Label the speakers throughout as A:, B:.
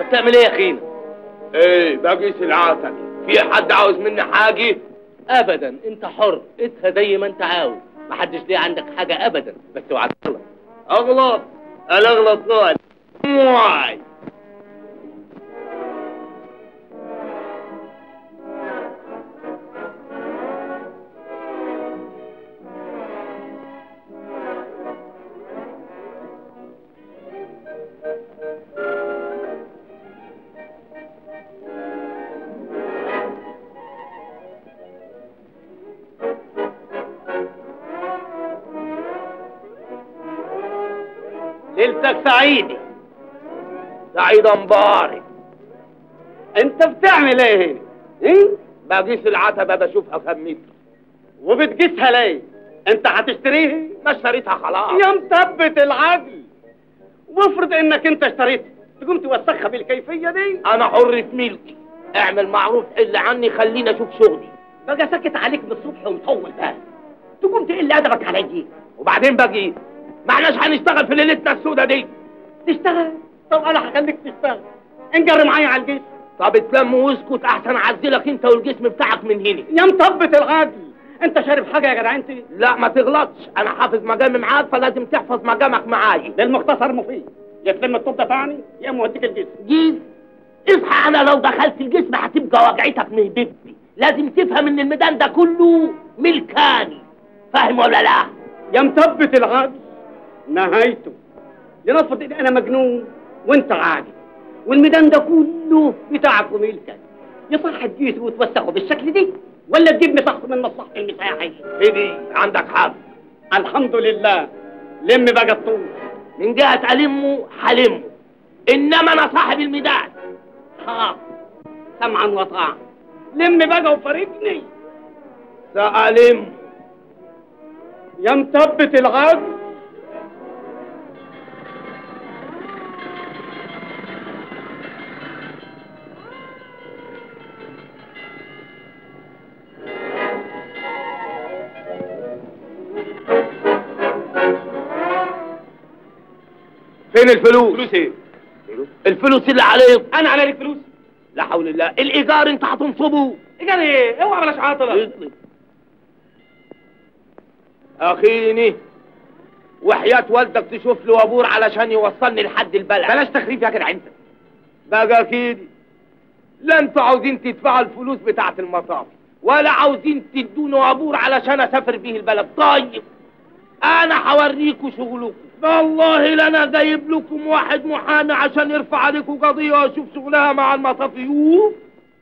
A: بتعمل ايه يا اخينا
B: ايه بقيس العسل في حد عاوز مني حاجه
A: ابدا انت حر ادها زي ما انت عاوز محدش ليه عندك حاجه ابدا بس اوعى تغلط
B: اغلط انا اغلط نوع واي
A: ليلتك سعيده
B: سعيد مبارك
A: انت بتعمل ايه هنا ايه
B: بقيس العتبه بشوفها كم متر
A: وبتقيسها ليه انت هتشتريها
B: ما اشتريتها خلاص
A: يا مثبت العقل وافرض انك انت اشتريتها تقوم توسخها بالكيفيه دي
B: انا حر في ملكي اعمل معروف حل عني خليني اشوف شغلي
A: بقى سكت عليك من الصبح ومطول بالك تقوم تقل ادبك عليا
B: وبعدين باجي معناش هنشتغل في ليلتنا السودة دي
A: تشتغل طب انا هخليك تشتغل انجر معايا على الجسم
B: طب اتلم واسكت احسن اعزلك انت والجسم بتاعك من هنا
A: يا مثبت العقل انت شارب حاجه يا جدع انت
B: لا ما تغلطش انا حافظ مقامي معاك فلازم تحفظ مقامك معايا
A: للمختصر مفيد يا تلم الطب ده تاني يا اما اوديك الجسم
B: جيز اصحى انا لو دخلت الجسم هتبقى وجعتك مهدبتي لازم تفهم ان الميدان ده كله ملكاني فاهم ولا لا
A: يا مثبت العقل نهايته لنفرض ان انا مجنون وانت عادي والميدان ده كله بتاعك وملكك يصح تجيس وتوسخه بالشكل دي ولا تجيب مسحه من مصلحه المساحي
B: هدي عندك حق
A: الحمد لله لم بقى الطول
B: من جهة ألمه حلمه إنما أنا صاحب الميدان
A: حاضر سمعا وطاعا لم بقى وفارقني
B: سألم
A: يا مثبت العقل
B: فين الفلوس؟
A: فلوس ايه؟
B: الفلوس اللي عليك
A: انا عليك فلوس
B: لا حول الله الإيجار أنت هتنصبه
A: ايجار ايه؟ اوعى بلاش عاطله
B: اطلب. أخيني وحياة والدك تشوف له وابور علشان يوصلني لحد البلد
A: بلاش تخريف يا جدع انت
B: بقى كده لا انتوا عاوزين تدفعوا الفلوس بتاعة المطاف ولا عاوزين تدوني وابور علشان اسافر بيه البلد طيب انا هوريكوا شغلكم والله لانا جايب لكم واحد محامي عشان يرفع عليكم قضية واشوف شغلها مع المطافيوف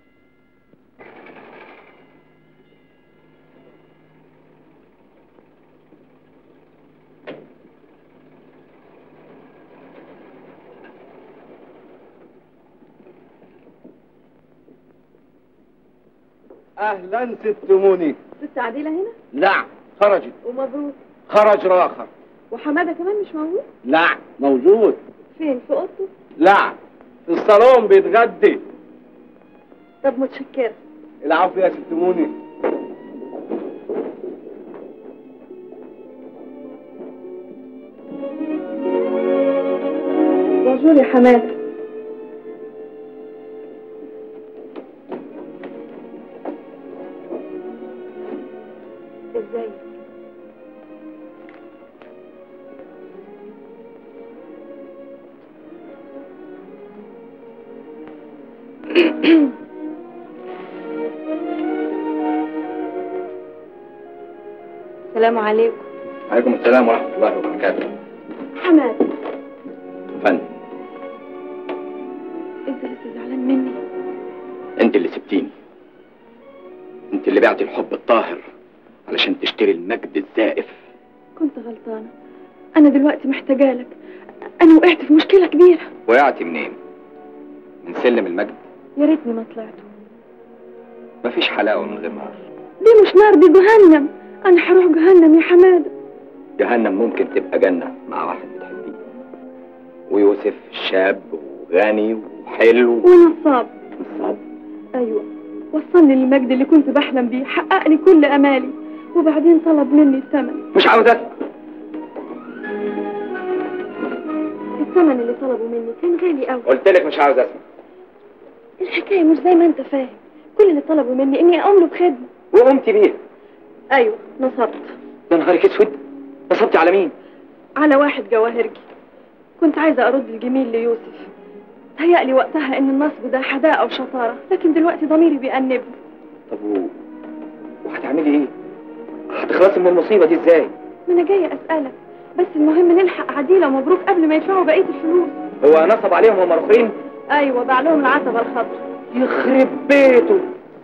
C: اهلا ست منى
D: ست عديلة هنا
C: نعم خرجت
D: ومبروك
C: خرج راخر
D: وحمادة كمان مش موجود
C: نعم موجود
D: فين في اوضته
C: لا في الصالون بيتغدي
D: طب متشكرة
C: العفو يا ست منى
D: بونجور يا حمادة ازيك السلام عليكم
C: عليكم السلام ورحمة الله وبركاته
D: حماد
C: فن
D: انت لسه زعلان مني
C: انت اللي سبتيني انت اللي بعتي الحب الطاهر علشان تشتري المجد الزائف
D: كنت غلطانة انا دلوقتي محتاجة لك انا وقعت في مشكلة كبيرة
C: وقعتي منين من سلم المجد
D: يا ريتني ما طلعته
C: مفيش حلاوة من غير نار
D: دي مش نار دي جهنم انا هروح جهنم يا حمادة
C: جهنم ممكن تبقى جنة مع واحد بتحبيه ويوسف شاب وغني وحلو
D: ونصاب
C: نصاب
D: ايوه وصلني للمجد اللي كنت بحلم بيه حقق لي كل امالي وبعدين طلب مني الثمن
C: مش عاوز اسمع
D: الثمن اللي طلبه مني كان غالي قوي
C: قلت لك مش عاوز اسمع
D: الحكايه مش زي ما انت فاهم كل اللي طلبوا مني اني اقوم له بخدمه
C: وقمت بيه
D: ايوه نصبت
C: يا نهارك اسود نصبتي على مين؟
D: على واحد جواهرجي كنت عايزه ارد الجميل ليوسف تهيألي وقتها ان النصب ده حداقه وشطاره لكن دلوقتي ضميري بيأنبني
C: طب و... وهتعملي ايه؟ هتخلصي من المصيبة دي ازاي؟
D: ما انا جايه اسالك بس المهم نلحق عديله ومبروك قبل ما يدفعوا بقيه الفلوس
C: هو نصب عليهم هم الاخرين؟
D: ايوه باع لهم العتبه الخضراء
C: يخرب بيته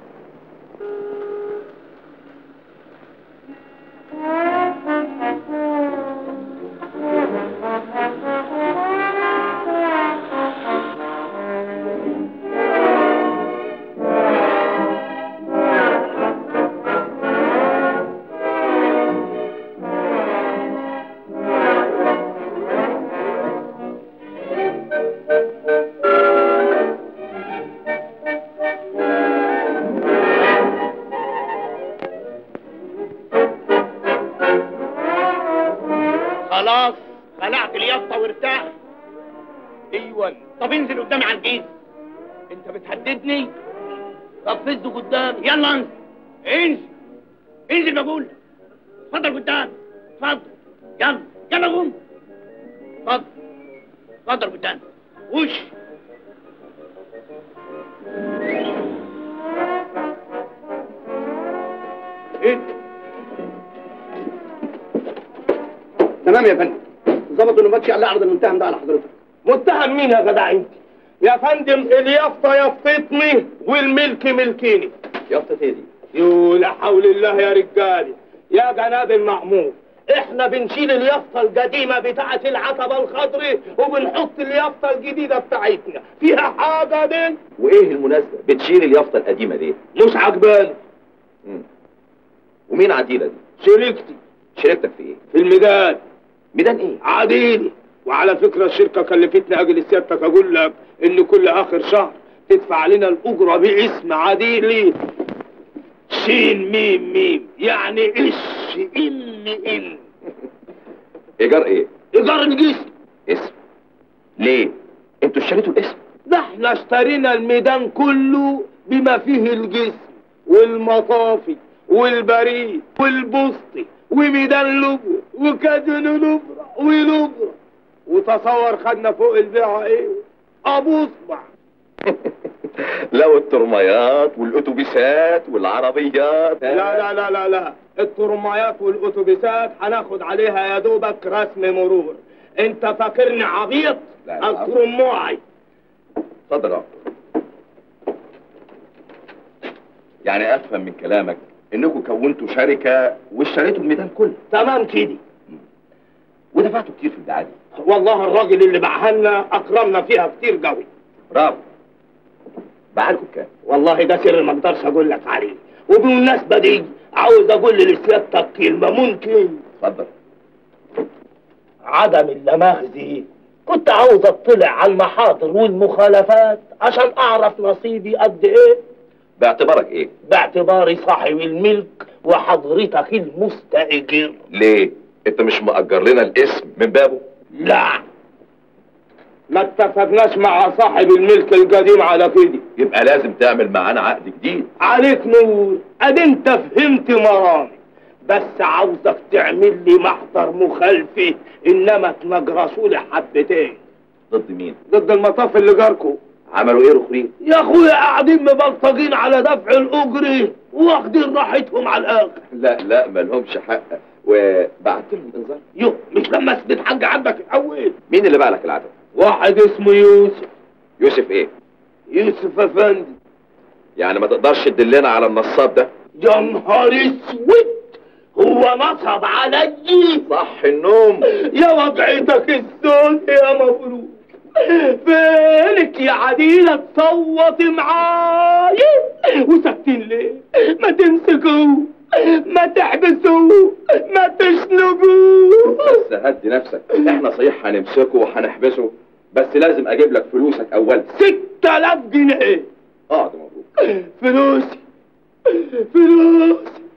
B: خلاص خلعت اليافطة وارتاح ايوه طب انزل قدامي على الجيز انت بتهددني طب فز قدامي يلا انزل انزل انزل بقول لك. اتفضل قدام اتفضل يلا يلا قوم اتفضل اتفضل قدام وش
A: ايه تمام يا فندم ظبطوا انه ماشي على عرض المتهم ده على حضرتك
B: متهم مين يا جدع انت يا فندم اليافطة يافطتني والملك ملكيني
C: يافطة ايه دي؟
B: يو لا حول الله يا رجالي يا جناب المأمور احنا بنشيل اليافطة القديمة بتاعة العتبة الخضراء وبنحط اليافطة الجديدة بتاعتنا فيها حاجة دي
C: وايه المناسبة؟ بتشيل اليافطة القديمة ليه؟
B: مش عجباني
C: مم. ومين عديلة دي؟
B: شركتي
C: شركتك في ايه؟
B: في الميدان
C: ميدان ايه؟
B: عديلي وعلى فكرة الشركة كلفتني أجل سيادتك أقول لك إن كل آخر شهر تدفع لنا الأجرة باسم عديلي شين ميم ميم يعني إش إن إن
C: ايجار ايه؟
B: إيجار الجسم
C: اسم ليه؟ انتوا اشتريتوا الاسم؟
B: ده احنا اشترينا الميدان كله بما فيه الجسم والمطافي والبريد والبسطي وميدان لبو وكازينو لبرا ولبرا وتصور خدنا فوق البيعة ايه ابو اصبع
C: لو الترميات والاتوبيسات والعربيات
B: لا لا لا لا لا الترميات والاتوبيسات هناخد عليها يا دوبك رسم مرور انت فاكرني عبيط
C: لا، لا.
B: الترماعي
C: اتفضل يا عبد. يعني افهم من كلامك انكم كونتوا شركة واشتريتوا الميدان كله
B: تمام كده
C: ودفعتوا كتير في البيعة دي
B: والله الراجل اللي باعها لنا اكرمنا فيها كتير قوي
C: برافو باعلكم بكام؟
B: والله ده سر ما اقدرش اقول لك عليه وبالمناسبه دي عاوز اقول لسيادتك كلمه ممكن
C: اتفضل
B: عدم اللماخزي كنت عاوز اطلع على المحاضر والمخالفات عشان اعرف نصيبي قد ايه
C: باعتبارك ايه؟
B: باعتباري صاحب الملك وحضرتك المستأجر
C: ليه؟ انت مش مأجر لنا الاسم من بابه؟
B: لا ما اتفقناش مع صاحب الملك القديم على كده
C: يبقى لازم تعمل معانا عقد جديد
B: عليك نور ادي انت فهمت مرامي بس عاوزك تعمل لي محضر مخالفه انما تنجرسوا لي حبتين
C: ضد مين؟
B: ضد المطاف اللي جاركو
C: عملوا ايه الاخرين؟
B: يا اخويا قاعدين مبلطجين على دفع الاجر واخدين راحتهم على الاخر
C: لا لا مالهمش حق وبعت لهم انذار
B: يو مش لما اثبت حاجه عندك الاول
C: مين اللي باع لك العدد؟
B: واحد اسمه يوسف
C: يوسف ايه؟
B: يوسف افندي
C: يعني ما تقدرش تدلنا على النصاب ده؟
B: يا نهار اسود هو نصب علي
C: صح النوم
B: يا وضعتك السود يا مبروك فينك يا عديلة تصوت معايا وساكتين ليه ما تمسكوه ما تحبسوه ما تشنقوه
C: بس هدي نفسك احنا صحيح هنمسكه وهنحبسه بس لازم اجيب لك فلوسك اولا
B: ستة آلاف جنيه
C: اه ده مبروك
B: فلوسي فلوسي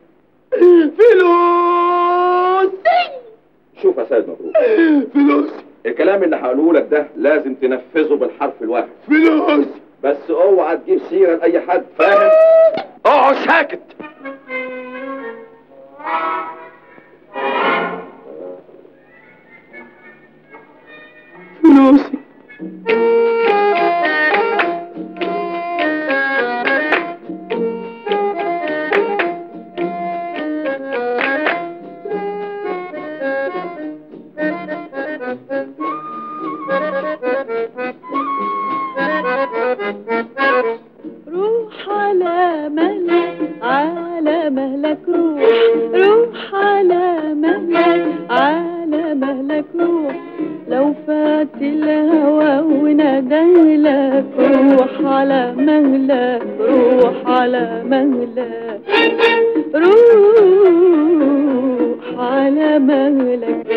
B: فلوسي
C: شوف يا سيد مبروك
B: فلوسي
C: الكلام اللي هقوله لك ده لازم تنفذه بالحرف الواحد
B: فلوسي
E: بس اوعى تجيب سيره لاي حد فاهم اقعد ساكت
A: فلوسي
D: روح على مهلك على مهلك روح روح على مهلك على مهلك روح لو فات الهوى وناديلك روح على مهلك روح على مهلك روح على مهلك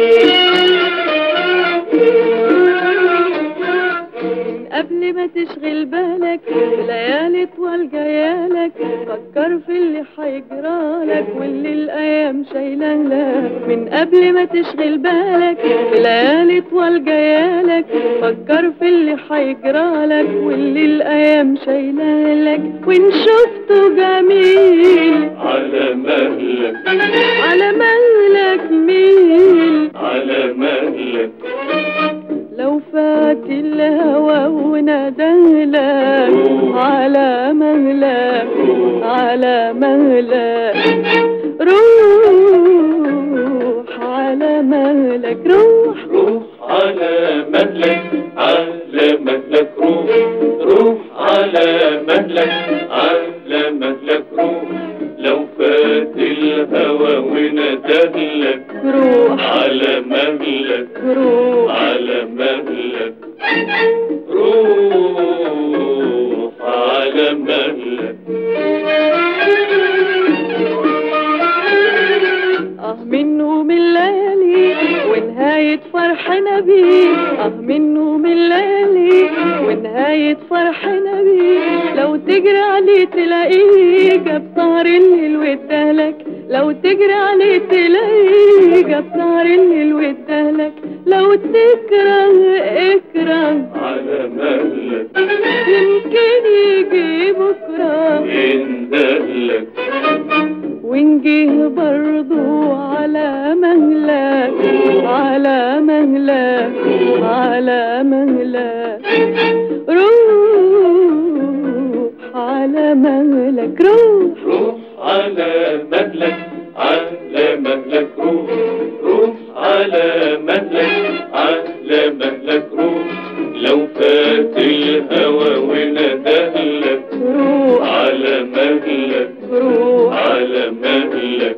D: قبل ما تشغل بالك ليالي طوال جايالك فكر في اللي حيجرالك واللي الايام شايلالك من قبل ما تشغل بالك ليالي طوال جايالك فكر في اللي حيجرالك واللي الايام شايلالك وان شفته جميل
F: على مهلك
D: على مهلك ميل
F: على مهلك
D: لو فات الهوى ونادالك على مهلك على مهلك روح على مهلك روح
F: روح على مهلك على مهلك روح روح على مهلك على مهلك روح لو فات الهوى وندهلك
D: روح
F: على مهلك
D: روح
F: على مهلك روح على مهلك
D: اه منه من الليالي ونهاية فرحنا بيه اه منه من الليالي ونهاية فرحنا بيه لو تجري عليه تلاقيه جاب سهر الليل وادالك لو تجري عليه تلاقيه جاب سهر الليل وادالك لو تكره اكره
F: على مهلك
D: يمكن يجي بكره
F: يندهلك
D: ونجيه برضو على مهلك على مهلك على مهلك روح على مهلك روح
F: روح على مهلك على مهلك روح روح على مهلك على مهلك روح لو فات الهوى وندهلك
D: روح
F: على مهلك
D: روح
F: على مهلك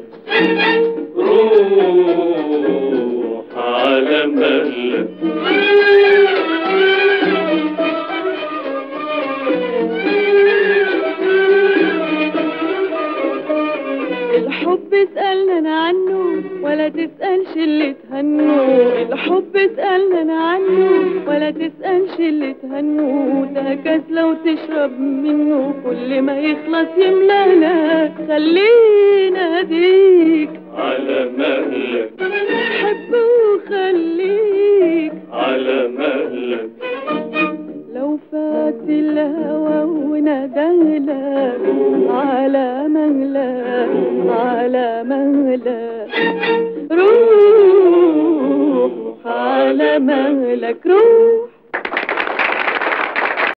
F: روح على مهلك
D: الحب اسألنا عنه ولا تسألش اللي تهنوا الحب اسألنا عنه ولا تسألش اللي تهنوا ده كاس لو تشرب منه كل ما يخلص يملانا خلينا ديك
F: على مهلك
D: حب وخليك
F: على مهلك
D: لو فات الهوى ونادالك على مهلك على مهلك روح على مهلك روح